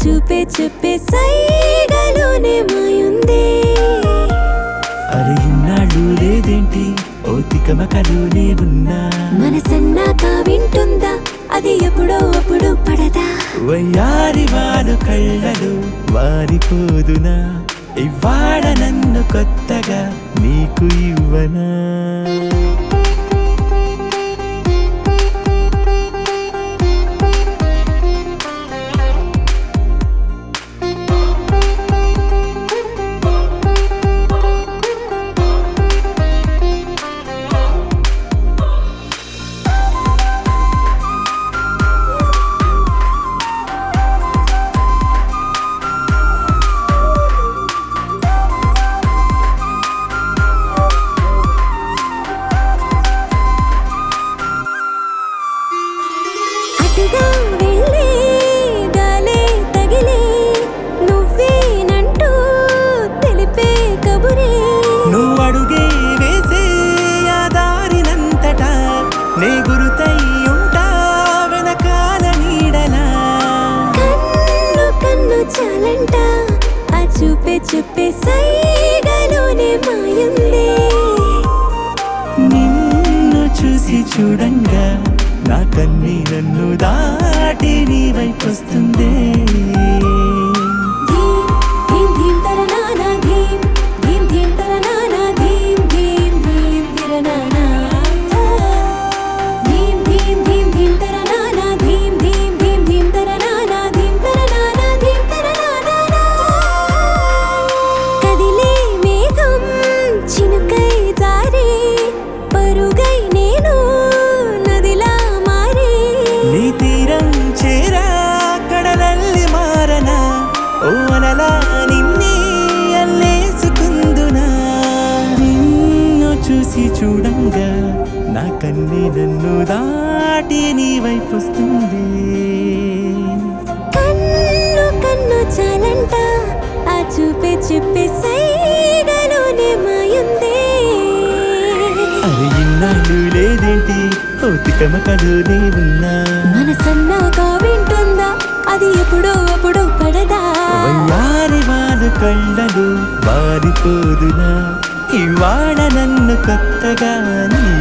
చూపే చెప్పే సైగలోనే మాయుందే అరే ఇన్నాళ్ళు లేదేంటి ఓ తికమకలోనే ఉన్నా మనసన్నాక వింటుందా అది ఎప్పుడో అప్పుడు పడదా వయ్యారి వారు కళ్ళలు వారిపోదునా ఇవ్వాడ నన్ను కొత్తగా నీకు ఇవ్వనా అటుగా వెళ్ళే గాలే తగిలే నువ్వేనంటూ తెలిపే కబురే నువ్వు అడుగే వేసే ఆ దారినంతటా నే గురుతై ఉంటా వెనకాల నీడలా కన్ను కన్ను చాలంట ఆ చూపే చూపే సైగలోనే మాయుందే నిన్ను చూసి చూడంగా నా కన్నీ నన్ను దాటి నీ వైపు వస్తుంది ధీం ధీం ధీం తరనానా ధీం ధీం ధీం తరనానా ధీం ధీం ధీం తిరనానా ధీం ధీం ధీం ధీం తరనానా ధీం ధీం ధీం ధీం తరనానా ధీం తరనానా ధీం తరనానా కదిలే మేఘం చినుకై జారే పరుగై నేను నదిలా మారే నీ తీరం చేరా కడలల్లి మారనా ఓ అనలా నిన్నే అల్లేసుకుందునా నిన్ను చూసి చూడంగా నా కన్నీ నన్ను దాటి నీ వైపు వస్తుంది కన్ను కన్ను చాలంట ఆ చూపే చెప్పే సైగలోనే మాయుందే అది ఇన్నాళ్ళు లేదేంటి ఓ తికమకలోనే ఉన్నా మనసన్నాగా వింటుందా అది ఎప్పుడో అప్పుడు పడదా వయ్యారి వారు కళ్ళలు వారిపోదునా ఇవాళ నన్ను కొత్తగా నీ